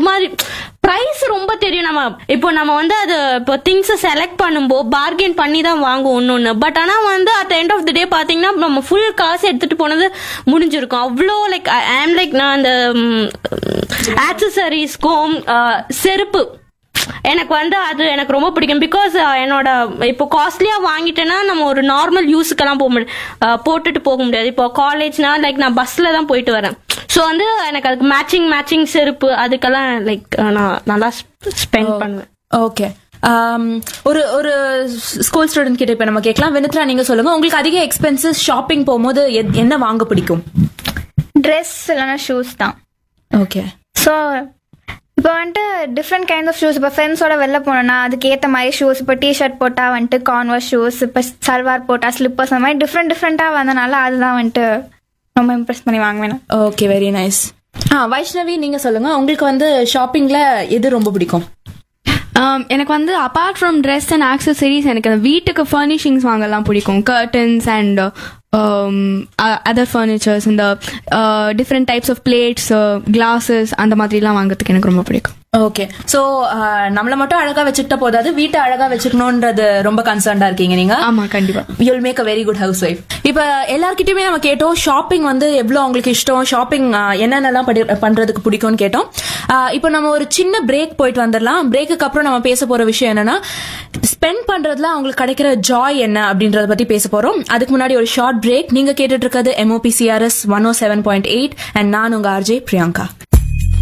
மாதிரி பிரைஸ் ரொம்ப தெரியும் நம்ம இப்போ நம்ம வந்து அது இப்போ திங்ஸ் செலக்ட் பண்ணும்போது பார்கெயின் பண்ணி தான் வாங்குவோம் ஒன்று ஒன்று பட் ஆனால் வந்து at end of the day பார்த்தீங்கன்னா நம்ம ஃபுல் காசு எடுத்துட்டு போனது முடிஞ்சிருக்கும் அவ்வளோ லைக் ஐ ஆம் லைக் நான் அந்த ஆக்சசரிஸ்க்கும் செருப்பு எனக்கு வந்து அது எனக்கு ரொம்ப பிடிக்கும் பிகாஸ் என்னோட இப்போ காஸ்ட்லியா வாங்கிட்டேன்னா நம்ம ஒரு நார்மல் யூஸுக்கெல்லாம் போக முடியும் அஹ், போட்டுட்டு போக முடியாது இப்போ காலேஜ்னா லைக் நான் பஸ்ல தான் போயிட்டு வரேன் ஸோ வந்து எனக்கு அதுக்கு மேட்சிங் மேட்சிங் செருப்பு அதுக்கெல்லாம் லைக் நான் நல்லா ஸ்பெண்ட் பண்ணுவேன் ஓகே ஒரு ஒரு ஸ்கூல் ஸ்டூடெண்ட் கிட்ட இப்ப நம்ம கேட்கலாம் வினித்ரா நீங்க சொல்லுங்க உங்களுக்கு அதிக எக்ஸ்பென்சஸ் ஷாப்பிங் போகும்போது எத்- என்ன வாங்க பிடிக்கும் ட்ரெஸ் இல்லைன்னா ஷூஸ் தான் ஓகே ஸோ இப்போ வந்துட்டு டிஃப்ரெண்ட் கைண்ட் ஆஃப் ஷூஸ் இப்போ ஃப்ரெண்ட்ஸோட வெளில போனோம்னா அதுக்கு ஏற்ற மாதிரி ஷூஸ் இப்போ டிஷர்ட் போட்டால் வந்துட்டு கான்வர்ஸ் ஷூஸ் இப்போ சல்வார் போட்டால் ஸ்லிப்பர்ஸ் அந்த மாதிரி டிஃப்ரெண்ட் டிஃப்ரெண்ட்டாக வந்தனால அதுதான் வந்துட்டு ரொம்ப இம்ப்ரெஸ் பண்ணி வாங்குவேன் நான். Okay very nice ah Vaishnavi நீங்க சொல்லுங்க உங்களுக்கு வந்து ஷாப்பிங்ல எது ரொம்ப பிடிக்கும் Um, எனக்கு வந்து apart from dress and accessories எனக்கு அந்த வீட்டுக்கு ஃபர்னிஷிங்ஸ் வாங்கலாம் பிடிக்கும் கர்டன்ஸ் அண்ட் அதர் ஃபர்னிச்சர்ஸ் இந்த different types of plates glasses அந்த மாதிரிலாம் வாங்குறதுக்கு எனக்கு ரொம்ப பிடிக்கும் ஓகே சோ நம்மள மட்டும் அழகா வச்சுக்கிட்ட போதாது வீட்டை அழகா வச்சுக்கணும்ன்றது ரொம்ப கன்சர்ன்டா இருக்கீங்க நீங்க ஆமா கண்டிப்பா you'll make a very good housewife இப்ப எல்லார்கிட்டயுமே நம்ம கேட்டோம் ஷாப்பிங் வந்து எவ்வளவு அவங்களுக்கு இஷ்டம் ஷாப்பிங் என்னென்னலாம் படி- பண்றதுக்கு பிடிக்கும்னு கேட்டோம் ஆஹ் இப்போ நம்ம ஒரு சின்ன பிரேக் போயிட்டு வந்துடலாம் பிரேக்குக்கு அப்புறம் நம்ம பேச போற விஷயம் என்னன்னா ஸ்பெண்ட் பண்றதுல அவங்களுக்கு கிடைக்கிற ஜாய் என்ன அப்படின்றத பத்தி பேச போறோம் அதுக்கு முன்னாடி ஒரு ஷார்ட் பிரேக் நீங்க கேட்டுட்டு இருக்கிறது M O P C R S one O seven point eight and நான் உங்க ஆர்ஜே பிரியங்கா